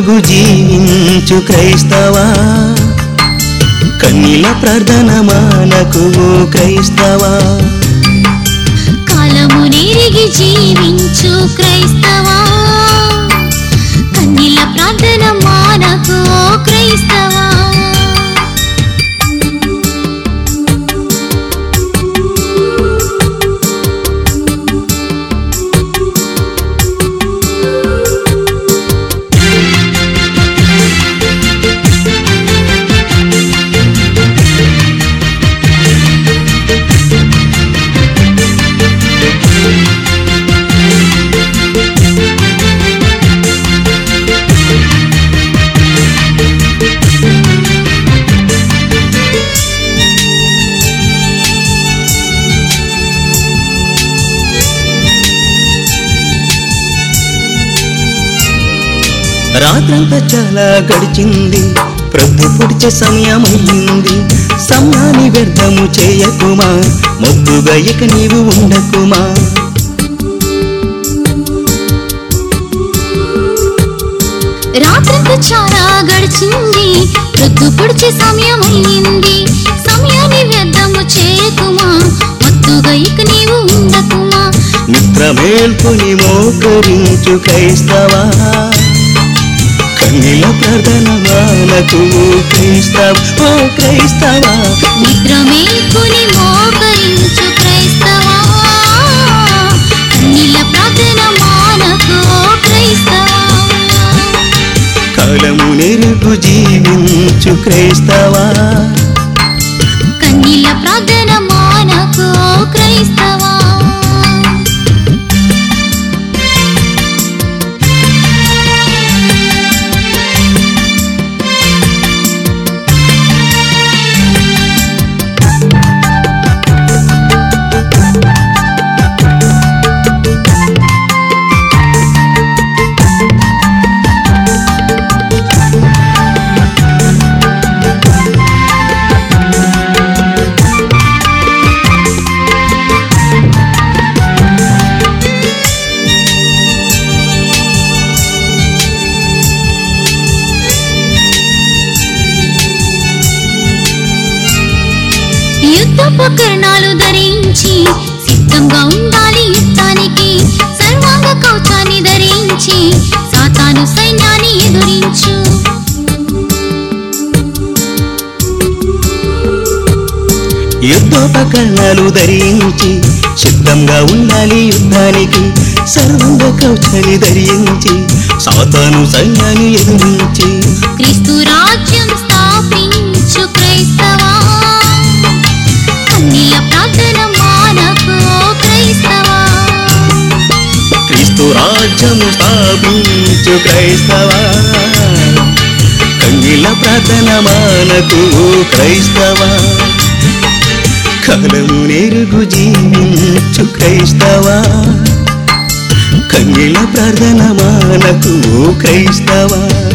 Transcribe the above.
నెరుగు జీవించు క్రైస్తవా కన్నీల ప్రార్థన మానకు ఓ క్రైస్తవా కాలము నెరిగి జీవించు క్రైస్తవా కన్నీల ప్రార్థన మానకు ఓ క్రైస్తవా రాత్రంతా చాలా గడిచింది ప్రొద్దు పొడిచే సమయం అయ్యింది సమయాన్ని వ్యర్థము చేయకుమా మొద్దుగా ఇక నీవు ఉండకుమా రాత్రంతా చాలా గడిచింది ప్రొద్దు పొడిచే సమయం అయ్యింది సమయాన్ని వ్యర్థము చేయకుమా మత్తుగా ఇక నీవు ఉండకుమా నిద్ర మేల్కొని మోకరించు క్రైస్తవా కన్నీల ప్రార్థన మానకు ఓ క్రైస్తవ ఓ క్రైస్తవా నిద్ర మేల్కొని మోకరించు క్రైస్తవా కన్నీల ప్రార్థన మానకు ఓ క్రైస్తవా కాలము నెరుగు జీవించు క్రైస్తవా కన్నీల ప్రార్థన మానకు ఓ క్రైస్తవా యుద్ధోపకరణాలు ధరించి సిద్ధంగా ఉండాలి యుద్ధానికి సర్వాంగ కవచాన్ని ధరించి సాతాను సైన్యాన్ని ఎదురించు యుద్ధోపకరణాలు ధరించి సిద్ధంగా ఉండాలి యుద్ధానికి సర్వంగ కవచాన్ని ధరించి సాతాను సైన్యాన్ని ఎదురించి క్రీస్తు రాజ్యం స్థాపించు క్రైస్తవా కన్నీల ప్రార్థన మానకు ఓ క్రైస్తవా క్రీస్తు రాజ్యము స్థాపించు క్రైస్తవా కంగిల ప్రార్థన మానకు ఓ క్రైస్తవా కాలము నెరుగు జీవించు క్రైస్తవా కంగిల ప్రార్థన మానకు ఓ క్రైస్తవా